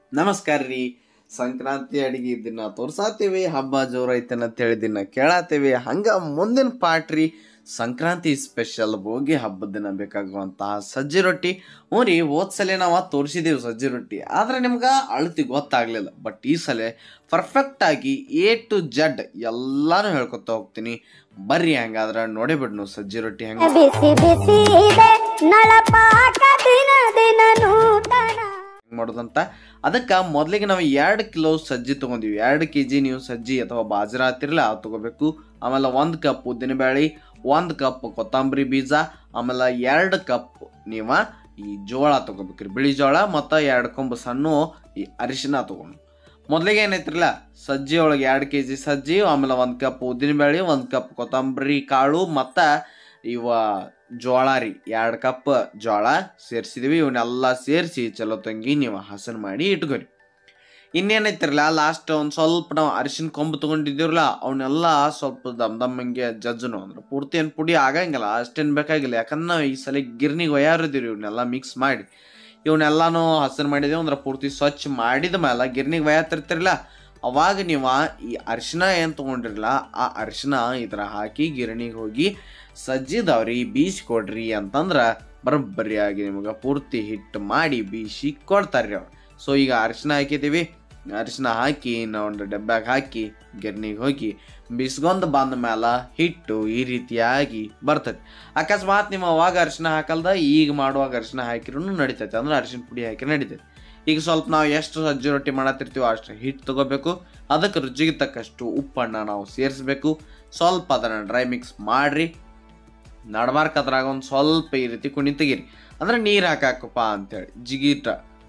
ನಮಸ್ಕಾರ ರೀ ಸಂಕ್ರಾಂತಿ ಅಡಿಗೆ ದಿನ ತೋರ್ಸಾತೀವಿ ಹಬ್ಬ ಜೋರೈತನ ಅಂತೇಳಿ ದಿನ ಕೇಳಾತೀವಿ ಹಂಗ ಮುಂದಿನ ಪಾರ್ಟ್ ರೀ ಸಂಕ್ರಾಂತಿ ಸ್ಪೆಷಲ್ ಭೋಗಿ ಹಬ್ಬದ ದಿನ ಬೇಕಾಗುವಂತಹ ಸಜ್ಜಿ ರೊಟ್ಟಿ ಹ್ಞೂ ರೀ ಹೋದ್ ಸಲ ನಾವು ತೋರಿಸಿದ್ದೀವಿ ಸಜ್ಜಿ ರೊಟ್ಟಿ ಆದ್ರೆ ನಿಮ್ಗೆ ಅಳತಿ ಗೊತ್ತಾಗ್ಲಿಲ್ಲ ಬಟ್ ಈ ಸಲ ಪರ್ಫೆಕ್ಟ್ ಆಗಿ ಎ ಟು ಜಡ್ ಎಲ್ಲಾನು ಹೇಳ್ಕೊತ ಹೋಗ್ತೀನಿ ಬರ್ರಿ ಹಂಗಾದ್ರೆ ನೋಡೇ ಬಿಡ್ನು ಸಜ್ಜಿ ರೊಟ್ಟಿ ಹೆಂಗ ಬಿಸಿ ಬಿಸಿ ಇದೆ ನಳಪಾಕ ದಿನ ದಿನ ನೂತನ ಹೆಂಗ್ ಮಾಡೋದಂತ ಅದಕ್ಕೆ ಮೊದಲಿಗೆ ನಾವು ಎರಡು ಕಿಲೋ ಸಜ್ಜಿ ತೊಗೊಂಡಿವಿ ಎರಡು ಕೆ ಜಿ ನೀವು ಸಜ್ಜಿ ಅಥವಾ ಬಾಜ್ರ ಹತ್ತಿರಲ್ಲ ಅದು ತೊಗೋಬೇಕು ಆಮೇಲೆ ಒಂದು ಕಪ್ ಉದ್ದಿನಬೇಳೆ ಒಂದು ಕಪ್ ಕೊತ್ತಂಬರಿ ಬೀಜ ಆಮೇಲೆ ಎರಡು ಕಪ್ ನೀವು ಈ ಜೋಳ ತೊಗೋಬೇಕ್ರಿ ಬಿಳಿ ಜೋಳ ಮತ್ತು ಎರಡು ಕೊಂಬು ಸಣ್ಣ ಈ ಅರಿಶಿನ ತೊಗೊಂಡು ಮೊದಲಿಗೆ ಏನೈತ್ರಲ್ಲ ಸಜ್ಜಿ ಒಳಗೆ ಎರಡು ಕೆ ಜಿ ಸಜ್ಜಿ ಆಮೇಲೆ ಒಂದು ಕಪ್ ಉದ್ದಿನಬೇಳೆ ಒಂದು ಕಪ್ ಕೊತ್ತಂಬರಿ ಕಾಳು ಮತ್ತು ಇವ ಜೋಳ ರೀ ಎರಡು ಕಪ್ ಜೋಳ ಸೇರಿಸಿದ್ವಿ ಇವನ್ನೆಲ್ಲ ಸೇರಿಸಿ ಚಲೋ ತಂಗಿ ನೀವು ಹಸನ್ ಮಾಡಿ ಇಟ್ಕೊರಿ ಇನ್ನೇನೈತಿರಲ್ಲ ಲಾಸ್ಟ್ ಒಂದು ಸ್ವಲ್ಪ ನಾವು ಅರಿಶಿನ ಕೊಂಬು ತೊಗೊಂಡಿದ್ದೀವಲ್ಲ ಅವನ್ನೆಲ್ಲ ಸ್ವಲ್ಪ ದಮ್ ದಮ್ಮಂಗೆ ಜಜ್ಜನು ಅಂದ್ರೆ ಪೂರ್ತಿ ಏನು ಪುಡಿ ಆಗಂಗಿಲ್ಲ ಅಷ್ಟೇನು ಬೇಕಾಗಿಲ್ಲ ಯಾಕಂದ್ರೆ ನಾವು ಈ ಸಲ ಗಿರ್ನಿಗೆ ಒಯ್ಯಾರಿದ್ದೀವಿ ಇವನ್ನೆಲ್ಲ ಮಿಕ್ಸ್ ಮಾಡಿ ಇವನ್ನೆಲ್ಲಾನು ಹಸನ್ ಮಾಡಿದೇವು ಅಂದ್ರೆ ಪೂರ್ತಿ ಸ್ವಚ್ಛ ಮಾಡಿದ ಮೇಲೆ ಗಿರ್ನಿಗೆ ಒಯ್ಯತ್ತಿರ್ತಿರಲ್ಲ ಅವಾಗ ನೀವು ಈ ಅರಿಶಿನ ಏನು ತೊಗೊಂಡಿರಲ್ಲ ಆ ಅರಿಶಿನ ಇದ್ರ ಹಾಕಿ ಗಿರಣಿಗೆ ಹೋಗಿ ಸಜ್ಜಿದವ್ರಿ ಬೀಸಿ ಕೊಡ್ರಿ ಅಂತಂದ್ರೆ ಬರೋಬ್ಬರಿಯಾಗಿ ನಿಮಗೆ ಪೂರ್ತಿ ಹಿಟ್ಟು ಮಾಡಿ ಬೀಸಿ ಕೊಡ್ತಾರೆ ಅವ್ರು ಸೊ ಈಗ ಅರಿಶಿನ ಹಾಕಿದ್ದೀವಿ ಅರಿಶಿನ ಹಾಕಿ ನಾವು ಒಂದು ಡಬ್ಬ್ಯಾಗ ಹಾಕಿ ಗಿರ್ನಿಗೆ ಹೋಗಿ ಬಿಸ್ಗೊಂದು ಬಂದ ಮೇಲೆ ಹಿಟ್ಟು ಈ ರೀತಿಯಾಗಿ ಬರ್ತೈತಿ ಅಕಸ್ಮಾತ್ ನೀವು ಅವಾಗ ಅರಿಶಿನ ಹಾಕಲ್ದ ಈಗ ಮಾಡುವಾಗ ಅರಿಶಿನ ಹಾಕಿರೂ ನಡಿತೈತೆ ಅಂದ್ರೆ ಅರಿಶಿನ ಪುಡಿ ಹಾಕಿ ನಡಿತೈತಿ ಈಗ ಸ್ವಲ್ಪ ನಾವು ಎಷ್ಟು ಸಜ್ಜಿ ರೊಟ್ಟಿ ಮಾಡತ್ತಿರ್ತೀವೋ ಅಷ್ಟು ಹಿಟ್ಟು ತಗೋಬೇಕು ಅದಕ್ಕೆ ರುಚಿಗೆ ತಕ್ಕಷ್ಟು ಉಪ್ಪನ್ನು ನಾವು ಸೇರಿಸ್ಬೇಕು ಸ್ವಲ್ಪ ಅದನ್ನು ಡ್ರೈ ಮಿಕ್ಸ್ ಮಾಡಿರಿ ನಡ್ಬಾರ್ಕ್ ಅದ್ರಾಗ ಒಂದು ಸ್ವಲ್ಪ ಈ ರೀತಿ ಕುಣಿ ತೆಗೀರಿ ಅಂದ್ರೆ ನೀರು ಹಾಕಾಕಪ್ಪ ಅಂತೇಳಿ ಜಿಗಿಟ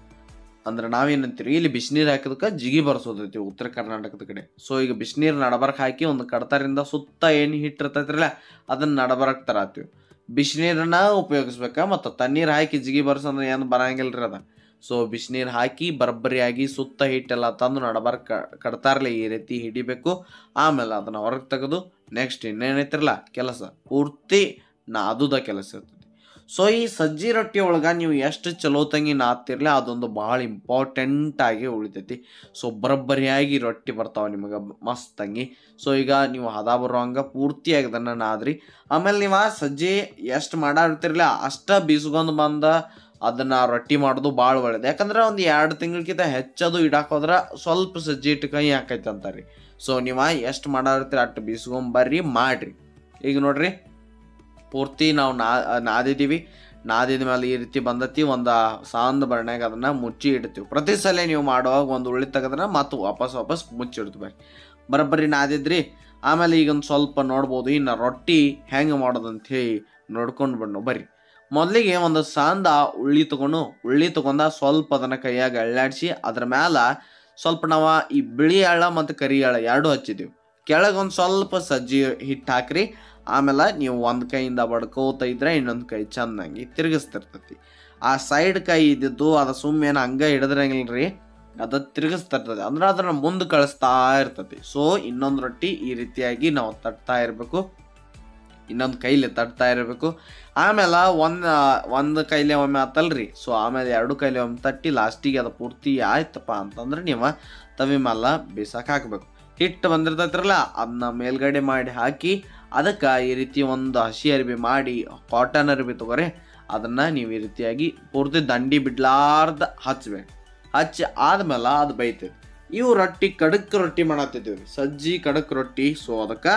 ಅಂದ್ರೆ ನಾವೇನಂತೀರಿ ಇಲ್ಲಿ ಬಿಸಿನೀರು ಹಾಕಿದಕ್ಕೆ ಜಿಗಿ ಬರ್ಸೋದೈತಿ ಉತ್ತರ ಕರ್ನಾಟಕದ ಕಡೆ ಸೊ ಈಗ ಬಿಸಿನೀರು ನಡಬರ್ಕ್ ಹಾಕಿ ಒಂದು ಕಡತರಿಂದ ಸುತ್ತ ಏನು ಹಿಟ್ಟು ಇರ್ತೈತ್ರಲ್ಲ ಅದನ್ನ ನಡಬರಕ್ ತರತ್ತೀವಿ ಬಿಸಿನೀರನ್ನ ಉಪಯೋಗಿಸ್ಬೇಕಾ ಮತ್ತು ತಣ್ಣೀರು ಹಾಕಿ ಜಿಗಿ ಬರ್ಸಂದ್ರೆ ಏನು ಬರಂಗಿಲ್ರಿ ಅದ ಸೊ ಬಿಸಿನೀರು ಹಾಕಿ ಬರಬ್ಬರಿಯಾಗಿ ಸುತ್ತ ಹಿಟ್ಟೆಲ್ಲ ತಂದು ನಡಬರ್ ಕಡ್ತಾರಲ್ಲ ಈ ರೀತಿ ಹಿಡಿಬೇಕು ಆಮೇಲೆ ಅದನ್ನು ಹೊರಗೆ ತೆಗೆದು ನೆಕ್ಸ್ಟ್ ಇನ್ನೇನೈತಿರಲ್ಲ ಕೆಲಸ ಪೂರ್ತಿ ನಾದುದ ಕೆಲಸ ಇರ್ತೈತಿ ಸೊ ಈ ಸಜ್ಜಿ ರೊಟ್ಟಿ ಒಳಗೆ ನೀವು ಎಷ್ಟು ಚಲೋ ತಂಗಿ ನಾದ್ತಿರ್ಲಿ ಅದೊಂದು ಭಾಳ ಇಂಪಾರ್ಟೆಂಟ್ ಆಗಿ ಉಳಿತೈತಿ ಸೊ ಬರೋಬ್ಬರಿಯಾಗಿ ರೊಟ್ಟಿ ಬರ್ತಾವೆ ನಿಮಗೆ ಮಸ್ತ್ ತಂಗಿ ಸೊ ಈಗ ನೀವು ಹದ ಬರುವಂಗ ಪೂರ್ತಿಯಾಗಿ ಅದನ್ನು ನಾದ್ರಿ ಆಮೇಲೆ ನೀವು ಆ ಸಜ್ಜಿ ಎಷ್ಟು ಮಾಡಾಡ್ತಿರ್ಲಿ ಅಷ್ಟ ಬೀಸ್ಕೊಂಡು ಬಂದ ಅದನ್ನ ರೊಟ್ಟಿ ಮಾಡೋದು ಭಾಳ ಒಳ್ಳೇದು ಯಾಕಂದ್ರೆ ಒಂದು ಎರಡು ತಿಂಗಳಕ್ಕಿಂತ ಹೆಚ್ಚದು ಇಡಾಕ್ ಹೋದ್ರೆ ಸ್ವಲ್ಪ ಸಜ್ಜಿ ಇಟ್ಟು ಕೈ ಹಾಕೈತೆ ಅಂತಾರೆ ಸೊ ನೀವು ಎಷ್ಟು ಮಾಡಾಡ್ತೀರಿ ಅಷ್ಟು ಬೀಸ್ಕೊಂಬರ್ರಿ ಮಾಡ್ರಿ ಈಗ ನೋಡ್ರಿ ಪೂರ್ತಿ ನಾವು ನಾ ನಾದಿದ್ದೀವಿ ನಾದಿದ ಮೇಲೆ ಈ ರೀತಿ ಬಂದತಿ ಒಂದು ಸಾಂದ್ ಬರಣೆಗೆ ಅದನ್ನು ಮುಚ್ಚಿ ಇಡ್ತೀವಿ ಪ್ರತಿ ಸಲ ನೀವು ಮಾಡುವಾಗ ಒಂದು ಉಳ್ಳಿ ತೆಗೆದ್ರೆ ಮತ್ತು ವಾಪಸ್ ವಾಪಸ್ ಮುಚ್ಚಿಡ್ತೀವಿ ಬರ್ರಿ ಬರೋಬ್ಬರಿ ನಾದಿದ್ರಿ ಆಮೇಲೆ ಈಗ ಒಂದು ಸ್ವಲ್ಪ ನೋಡ್ಬೋದು ಇನ್ನು ರೊಟ್ಟಿ ಹೆಂಗೆ ಮಾಡೋದಂತ ಹೇಳಿ ನೋಡ್ಕೊಂಡು ಬಣ್ಣು ಬರ್ರಿ ಮೊದಲಿಗೆ ಒಂದು ಸಾಂದ ಉಳ್ಳಿ ತಗೊಂಡು ಉಳ್ಳಿ ತಗೊಂಡ ಸ್ವಲ್ಪ ಅದನ್ನು ಕೈಯಾಗ ಎಳ್ಳಾಡಿಸಿ ಅದ್ರ ಮ್ಯಾಲ ಸ್ವಲ್ಪ ನಾವು ಈ ಬಿಳಿ ಎಳ್ಳ ಮತ್ತು ಕರಿ ಎಳ್ಳ ಎರಡೂ ಹಚ್ಚಿದ್ದೀವಿ ಕೆಳಗೆ ಒಂದು ಸ್ವಲ್ಪ ಸಜ್ಜಿ ಹಿಟ್ಟು ಹಾಕ್ರಿ ಆಮೇಲೆ ನೀವು ಒಂದು ಕೈಯಿಂದ ಬಡ್ಕೋತ ಇದ್ರೆ ಇನ್ನೊಂದು ಕೈ ಚೆನ್ನಾಗಿ ತಿರುಗಿಸ್ತಿರ್ತೈತಿ ಆ ಸೈಡ್ ಕೈ ಇದ್ದಿದ್ದು ಅದು ಸುಮ್ಮನೆ ಹಂಗೆ ಹಿಡಿದ್ರಂಗಿಲ್ರಿ ಅದು ತಿರುಗಿಸ್ತಿರ್ತದೆ ಅಂದ್ರೆ ಅದನ್ನ ಮುಂದೆ ಕಳಿಸ್ತಾ ಇರ್ತೈತಿ ಸೊ ಇನ್ನೊಂದು ರೊಟ್ಟಿ ಈ ರೀತಿಯಾಗಿ ನಾವು ತಟ್ತಾ ಇರಬೇಕು ಇನ್ನೊಂದು ಕೈಲಿ ತಟ್ತಾ ಇರಬೇಕು ಆಮೇಲೆ ಒಂದು ಒಂದು ಕೈಲಿ ಒಮ್ಮೆ ಆತಲ್ರಿ ಸೊ ಆಮೇಲೆ ಎರಡು ಕೈಲಿ ಒಮ್ಮೆ ತಟ್ಟಿ ಲಾಸ್ಟಿಗೆ ಅದು ಪೂರ್ತಿ ಆಯ್ತಪ್ಪ ಅಂತಂದ್ರೆ ನೀವು ತವಿ ಮೇಲೆ ಬೇಸಕ್ಕೆ ಹಾಕಬೇಕು ಹಿಟ್ಟು ಬಂದಿರ್ತೈತ್ರಲ್ಲ ಅದನ್ನ ಮೇಲ್ಗಡೆ ಮಾಡಿ ಹಾಕಿ ಅದಕ್ಕೆ ಈ ರೀತಿ ಒಂದು ಹಸಿ ಅರಿಬಿ ಮಾಡಿ ಕಾಟನ್ ಅರಿಬಿ ತಗೋರಿ ಅದನ್ನು ನೀವು ಈ ರೀತಿಯಾಗಿ ಪೂರ್ತಿ ದಂಡಿ ಬಿಡ್ಲಾರ್ದ ಹಚ್ಬೇಕು ಹಚ್ಚಿ ಆದ್ಮೇಲೆ ಅದು ಬೈತೈತಿ ಇವು ರೊಟ್ಟಿ ಕಡಕ್ ರೊಟ್ಟಿ ಮಾಡತ್ತಿದ್ದೀವಿ ಸಜ್ಜಿ ಕಡಕ್ ರೊಟ್ಟಿ ಸೊ ಅದಕ್ಕೆ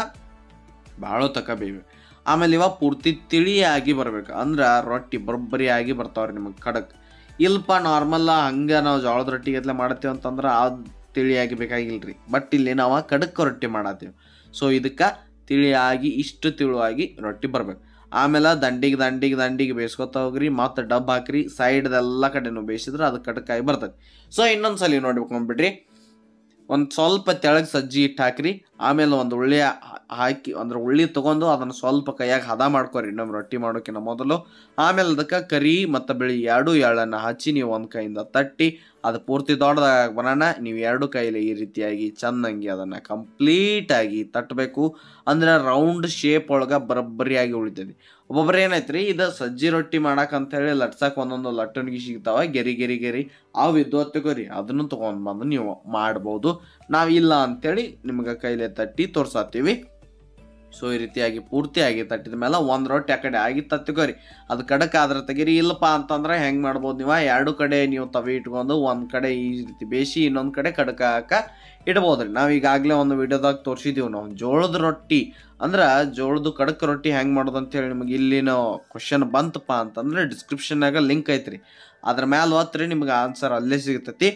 ಭಾಳ ತಕ ಬೇಯ್ಬೇಕು ಆಮೇಲೆ ಇವ ಪೂರ್ತಿ ತಿಳಿಯಾಗಿ ಬರ್ಬೇಕು ಅಂದ್ರೆ ರೊಟ್ಟಿ ಬರೋಬ್ಬರಿಯಾಗಿ ಬರ್ತಾವ್ರಿ ನಿಮಗೆ ಖಡಕ್ ಇಲ್ಪ ನಾರ್ಮಲ್ಲ ಹಂಗೆ ನಾವು ಜೋಳದ ರೊಟ್ಟಿ ಗತ್ಲೆ ಮಾಡತ್ತೀವಿ ಅಂತಂದ್ರೆ ಅದು ತಿಳಿಯಾಗಿ ಬೇಕಾಗಿಲ್ರಿ ಬಟ್ ಇಲ್ಲಿ ನಾವು ಕಡಕ್ ರೊಟ್ಟಿ ಮಾಡತ್ತೀವಿ ಸೊ ಇದಕ್ಕೆ ತಿಳಿಯಾಗಿ ಇಷ್ಟು ತಿಳುವಾಗಿ ರೊಟ್ಟಿ ಬರ್ಬೇಕು ಆಮೇಲೆ ದಂಡಿಗೆ ದಂಡಿಗೆ ದಂಡಿಗೆ ಬೇಯಿಸ್ಕೊತ ಹೋಗ್ರಿ ಮತ್ತು ಡಬ್ ಹಾಕ್ರಿ ಸೈಡ್ದೆಲ್ಲ ಕಡೆನೂ ಬೇಯಿಸಿದ್ರೆ ಅದು ಕಡಕಾಗಿ ಬರ್ತದೆ ಸೊ ಇನ್ನೊಂದು ಸಲ ನೋಡ್ಬೇಕು ಅಂದ್ಬಿಡ್ರಿ ಒಂದು ಸ್ವಲ್ಪ ತೆಳಗೆ ಸಜ್ಜಿ ಇಟ್ಟು ಹಾಕ್ರಿ ಆಮೇಲೆ ಒಂದು ಉಳ್ಳಿ ಹಾ- ಹಾಕಿ ಅಂದ್ರೆ ಉಳ್ಳಿ ತೊಗೊಂಡು ಅದನ್ನು ಸ್ವಲ್ಪ ಕೈಯಾಗ ಹದ ಮಾಡ್ಕೊರಿ ನಮ್ಮ ರೊಟ್ಟಿ ಮಾಡೋಕ್ಕಿಂತ ಮೊದಲು ಆಮೇಲೆ ಅದಕ್ಕೆ ಕರಿ ಮತ್ತು ಬಿಳಿ ಎರಡು ಎಳ್ಳನ್ನು ಹಚ್ಚಿ ನೀವು ಒಂದು ಕೈಯಿಂದ ತಟ್ಟಿ ಅದು ಪೂರ್ತಿ ದೊಡ್ಡದಾಗ ಬರೋಣ ನೀವು ಎರಡು ಕೈಲಿ ಈ ರೀತಿಯಾಗಿ ಚೆನ್ನಾಗಿ ಅದನ್ನು ಕಂಪ್ಲೀಟಾಗಿ ತಟ್ಟಬೇಕು ಅಂದ್ರೆ ರೌಂಡ್ ಶೇಪ್ ಒಳಗೆ ಬರೋಬ್ಬರಿಯಾಗಿ ಉಳಿತದೆ ಒಬ್ಬೊಬ್ರು ಏನೈತ್ರಿ ಇದು ಸಜ್ಜಿ ರೊಟ್ಟಿ ಮಾಡಕ್ ಅಂತ ಹೇಳಿ ಲಟ್ಸಕ್ ಒಂದೊಂದು ಲಟ್ಟಣಿಗೆ ಸಿಗ್ತಾವ ಗೆರಿ ಗೆರಿ ಗೆರಿ ಅವು ಇದ್ದು ತಗೋರಿ ಅದನ್ನು ತಗೊಂಡ್ ಬಂದು ನೀವು ಮಾಡ್ಬೋದು ನಾವ್ ಇಲ್ಲ ಅಂತೇಳಿ ನಿಮ್ಗೆ ಕೈಲೇ ತಟ್ಟಿ ತೋರ್ಸಾತೀವಿ ಸೊ ಈ ರೀತಿಯಾಗಿ ಪೂರ್ತಿಯಾಗಿ ತಟ್ಟಿದ ಮೇಲೆ ಒಂದು ರೊಟ್ಟಿ ಆ ಕಡೆ ಆಗಿ ತತ್ತಿಕೋರಿ ಅದು ಕಡಕ್ ಆದ್ರೆ ತೆಗೀರಿ ಇಲ್ಲಪ್ಪ ಅಂತಂದ್ರೆ ಹೆಂಗೆ ಮಾಡ್ಬೋದು ನೀವು ಎರಡು ಕಡೆ ನೀವು ತವಿ ಇಟ್ಕೊಂಡು ಒಂದು ಕಡೆ ಈ ರೀತಿ ಬೇಯಿಸಿ ಇನ್ನೊಂದು ಕಡೆ ಕಡಕ ಹಾಕ ಇಡ್ಬೋದ್ರಿ ನಾವು ಈಗಾಗಲೇ ಒಂದು ವಿಡಿಯೋದಾಗ ತೋರಿಸಿದೀವಿ ನಾವು ಜೋಳದ ರೊಟ್ಟಿ ಅಂದ್ರೆ ಜೋಳದ ಕಡಕ್ ರೊಟ್ಟಿ ಹೆಂಗೆ ಮಾಡೋದು ಅಂತೇಳಿ ನಿಮಗೆ ಇಲ್ಲಿನ ಕ್ವಶನ್ ಬಂತಪ್ಪ ಅಂತಂದ್ರೆ ಡಿಸ್ಕ್ರಿಪ್ಷನ್ನಾಗ ಲಿಂಕ್ ಐತ್ರಿ ಅದ್ರ ಮ್ಯಾಲ ಒತ್ತರಿ ನಿಮ್ಗೆ ಆನ್ಸರ್ ಅಲ್ಲೇ ಸಿಗ್ತೈತಿ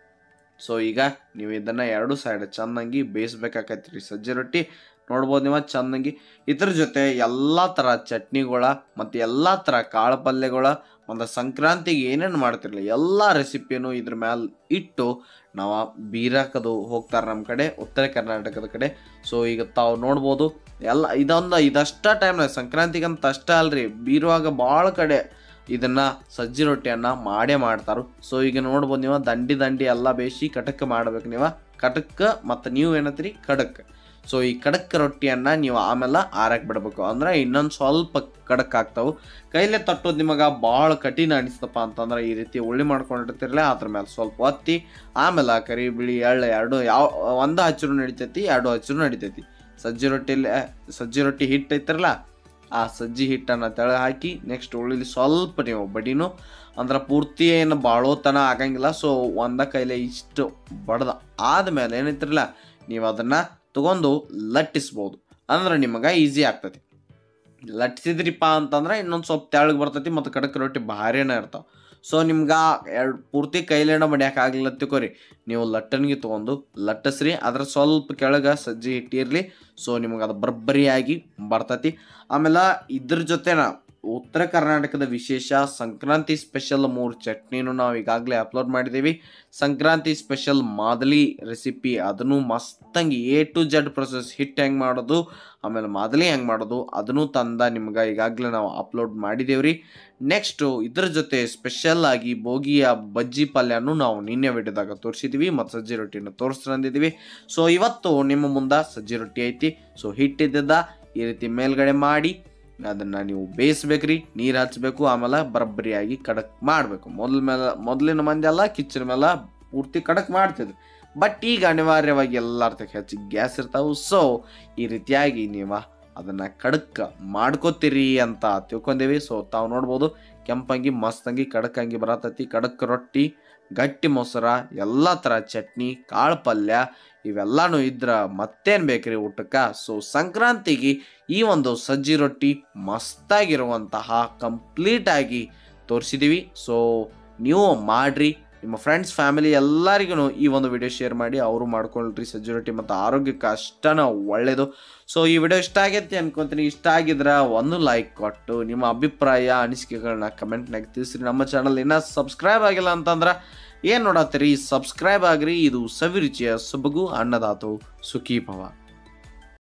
ಸೊ ಈಗ ನೀವು ಇದನ್ನ ಎರಡು ಸೈಡ್ ಚೆನ್ನಾಗಿ ಬೇಯಿಸ್ಬೇಕಾಕೈತಿ ರೀ ಸಜ್ಜೆ ರೊಟ್ಟಿ ನೋಡ್ಬೋದು ನೀವು ಚೆನ್ನಾಗಿ ಇದ್ರ ಜೊತೆ ಎಲ್ಲ ಥರ ಚಟ್ನಿಗಳ ಮತ್ತು ಎಲ್ಲ ಥರ ಕಾಳು ಪಲ್ಯಗಳ ಮತ್ತು ಸಂಕ್ರಾಂತಿಗೆ ಏನೇನು ಮಾಡ್ತಿರಲಿಲ್ಲ ಎಲ್ಲ ರೆಸಿಪಿನೂ ಇದ್ರ ಮ್ಯಾಲ ಇಟ್ಟು ನಾವು ಬೀರಾಕದು ಹೋಗ್ತಾರೆ ನಮ್ಮ ಕಡೆ ಉತ್ತರ ಕರ್ನಾಟಕದ ಕಡೆ ಸೊ ಈಗ ತಾವು ನೋಡ್ಬೋದು ಎಲ್ಲ ಇದೊಂದು ಇದಷ್ಟ ಟೈಮ್ನಾಗ ಸಂಕ್ರಾಂತಿಗಂತ ಅಷ್ಟ ಅಲ್ರಿ ಬೀರುವಾಗ ಭಾಳ ಕಡೆ ಇದನ್ನ ಸಜ್ಜಿ ರೊಟ್ಟಿಯನ್ನ ಮಾಡೇ ಮಾಡ್ತಾರು ಸೊ ಈಗ ನೋಡ್ಬೋದು ನೀವು ದಂಡಿ ದಂಡಿ ಎಲ್ಲ ಬೇಯಿಸಿ ಕಟಕ್ ಮಾಡ್ಬೇಕು ನೀವು ಕಟಕ್ ಮತ್ತು ನೀವು ಏನತ್ರಿ ಕಡಕ್ ಸೊ ಈ ಕಡಕ್ ರೊಟ್ಟಿಯನ್ನ ನೀವು ಆಮೇಲೆ ಆರಕ್ಕೆ ಬಿಡಬೇಕು ಅಂದ್ರೆ ಇನ್ನೊಂದು ಸ್ವಲ್ಪ ಕಡಕ್ ಆಗ್ತಾವು ಕೈಲೇ ತಟ್ಟೋದು ನಿಮಗೆ ಭಾಳ ಕಠಿಣ ಅನಿಸ್ತಪ್ಪ ಅಂತಂದ್ರೆ ಈ ರೀತಿ ಉಳ್ಳಿ ಮಾಡ್ಕೊಂಡಿರ್ತಿರಲ್ಲ ಅದ್ರ ಮೇಲೆ ಸ್ವಲ್ಪ ಒತ್ತಿ ಆಮೇಲೆ ಕರಿ ಬಿಳಿ ಎಳ್ಳು ಎರಡು ಯಾವ ಒಂದು ಹಚ್ಚರು ನಡಿತೈತಿ ಎರಡು ಹಚ್ಚರು ನಡಿತೈತಿ ಸಜ್ಜಿ ರೊಟ್ಟಿಲಿ ಸಜ್ಜಿ ರೊಟ್ಟಿ ಹಿಟ್ಟು ಐತಿರಲ್ಲ ಆ ಸಜ್ಜಿ ಹಿಟ್ಟನ್ನು ತೆಳಗೆ ಹಾಕಿ ನೆಕ್ಸ್ಟ್ ಉಳ್ಳಿಲಿ ಸ್ವಲ್ಪ ನೀವು ಬಡಿನೂ ಅಂದ್ರೆ ಪೂರ್ತಿ ಏನು ಬಾಳೋತನ ಆಗಂಗಿಲ್ಲ ಸೊ ಒಂದ ಕೈಲೇ ಇಷ್ಟು ಬಡ್ದ ಆದಮೇಲೆ ಏನೈತಿರಲ್ಲ ನೀವು ಅದನ್ನು ತಗೊಂಡು ಲಟ್ಟಿಸ್ಬೋದು ಅಂದ್ರೆ ನಿಮಗೆ ಈಸಿ ಆಗ್ತೈತಿ ಲಟ್ಸಿದ್ರಿಪ್ಪ ಅಂತಂದ್ರೆ ಇನ್ನೊಂದು ಸ್ವಲ್ಪ ತೆಳಗೆ ಬರ್ತೈತಿ ಮತ್ತು ಕಡಕ್ ರೊಟ್ಟಿ ಭಾರಿನೇ ಇರ್ತಾವೆ ಸೊ ನಿಮ್ಗೆ ಎರಡು ಪೂರ್ತಿ ಕೈಲೇನ ಬಡಿಯಕ್ಕೆ ಆಗ್ಲಿಲ್ಲ ತಿಳ್ಕೊರಿ ನೀವು ಲಟ್ಟಣಿಗೆ ತೊಗೊಂಡು ಲಟ್ಟಿಸ್ರಿ ಅದ್ರ ಸ್ವಲ್ಪ ಕೆಳಗೆ ಸಜ್ಜಿ ಹಿಟ್ಟಿರಲಿ ಸೊ ನಿಮಗೆ ಅದು ಬರ್ಬರಿಯಾಗಿ ಬರ್ತೈತಿ ಆಮೇಲೆ ಇದ್ರ ಜೊತೆನ ಉತ್ತರ ಕರ್ನಾಟಕದ ವಿಶೇಷ ಸಂಕ್ರಾಂತಿ ಸ್ಪೆಷಲ್ ಮೂರು ಚಟ್ನಿನೂ ನಾವು ಈಗಾಗಲೇ ಅಪ್ಲೋಡ್ ಮಾಡಿದ್ದೀವಿ ಸಂಕ್ರಾಂತಿ ಸ್ಪೆಷಲ್ ಮಾದಲಿ ರೆಸಿಪಿ ಅದನ್ನು ಮಸ್ತಂಗಿ ಎ ಟು ಜೆಡ್ ಪ್ರೊಸೆಸ್ ಹಿಟ್ ಹೆಂಗೆ ಮಾಡೋದು ಆಮೇಲೆ ಮಾದಲಿ ಹೆಂಗೆ ಮಾಡೋದು ಅದನ್ನು ತಂದ ನಿಮ್ಗೆ ಈಗಾಗಲೇ ನಾವು ಅಪ್ಲೋಡ್ ಮಾಡಿದ್ದೇವ್ರಿ ನೆಕ್ಸ್ಟು ಇದ್ರ ಜೊತೆ ಸ್ಪೆಷಲ್ ಆಗಿ ಬೋಗಿಯ ಬಜ್ಜಿ ಪಲ್ಯನೂ ನಾವು ನಿನ್ನೆ ವಿಡಿಯೋದಾಗ ತೋರಿಸಿದ್ವಿ ಮತ್ತು ಸಜ್ಜಿ ರೊಟ್ಟಿನ ತೋರಿಸ್ತಂದಿದ್ದೀವಿ ಸೊ ಇವತ್ತು ನಿಮ್ಮ ಮುಂದೆ ಸಜ್ಜಿ ರೊಟ್ಟಿ ಐತಿ ಸೊ ಹಿಟ್ಟಿದ್ದ ಈ ರೀತಿ ಮೇಲ್ಗಡೆ ಮಾಡಿ ಅದನ್ನು ನೀವು ಬೇಯಿಸ್ಬೇಕ್ರಿ ನೀರು ಹಚ್ಚಬೇಕು ಆಮೇಲೆ ಬರಬ್ಬರಿಯಾಗಿ ಕಡಕ್ ಮಾಡಬೇಕು ಮೊದಲ ಮೇಲೆ ಮೊದಲಿನ ಮಂದಿ ಎಲ್ಲ ಕಿಚನ್ ಮೇಲೆ ಪೂರ್ತಿ ಕಡಕ್ ಮಾಡ್ತಿದ್ರು ಬಟ್ ಈಗ ಅನಿವಾರ್ಯವಾಗಿ ಎಲ್ಲಾರ್ತಕ್ಕೆ ಹೆಚ್ಚು ಗ್ಯಾಸ್ ಇರ್ತಾವೆ ಸೊ ಈ ರೀತಿಯಾಗಿ ನೀವು ಅದನ್ನು ಕಡಕ್ ಮಾಡ್ಕೋತೀರಿ ಅಂತ ತಿಳ್ಕೊಂಡೇವಿ ಸೊ ತಾವು ನೋಡ್ಬೋದು ಕೆಂಪಂಗಿ ಮಸ್ತಂಗಿ ಕಡಕಂಗಿ ಬರತೈತಿ ಕಡಕ್ ರೊಟ್ಟಿ ಗಟ್ಟಿ ಮೊಸರ ಎಲ್ಲ ಥರ ಚಟ್ನಿ ಕಾಳು ಪಲ್ಯ ಇವೆಲ್ಲನೂ ಇದ್ರ ಮತ್ತೇನು ಬೇಕ್ರಿ ಊಟಕ್ಕೆ ಸೊ ಸಂಕ್ರಾಂತಿಗೆ ಈ ಒಂದು ಸಜ್ಜಿ ರೊಟ್ಟಿ ಮಸ್ತಾಗಿರುವಂತಹ ಕಂಪ್ಲೀಟಾಗಿ ತೋರಿಸಿದ್ದೀವಿ ಸೊ ನೀವು ಮಾಡ್ರಿ ನಿಮ್ಮ ಫ್ರೆಂಡ್ಸ್ ಫ್ಯಾಮಿಲಿ ಎಲ್ಲರಿಗೂ ಈ ಒಂದು ವಿಡಿಯೋ ಶೇರ್ ಮಾಡಿ ಅವರು ಮಾಡ್ಕೊಳ್ರಿ ಸಜ್ಜಿ ರೊಟ್ಟಿ ಮತ್ತು ಆರೋಗ್ಯಕ್ಕೆ ಅಷ್ಟನ ಒಳ್ಳೆಯದು ಸೊ ಈ ವಿಡಿಯೋ ಇಷ್ಟ ಆಗೈತಿ ಅನ್ಕೊಂತೀನಿ ಇಷ್ಟ ಆಗಿದ್ರೆ ಒಂದು ಲೈಕ್ ಕೊಟ್ಟು ನಿಮ್ಮ ಅಭಿಪ್ರಾಯ ಅನಿಸಿಕೆಗಳನ್ನ ಕಮೆಂಟ್ನಾಗ ತಿಳಿಸ್ರಿ ನಮ್ಮ ಚಾನಲ್ ಇನ್ನೂ ಸಬ್ಸ್ಕ್ರೈಬ್ ಆಗಿಲ್ಲ ಅಂತಂದ್ರೆ ಏನು ನೋಡತ್ತೀರಿ ಸಬ್ಸ್ಕ್ರೈಬ್ ಆಗ್ರಿ ಇದು ಸವಿರುಚಿಯ ಸೊಬಗು ಅನ್ನದಾತು ಸುಖೀ ಭವ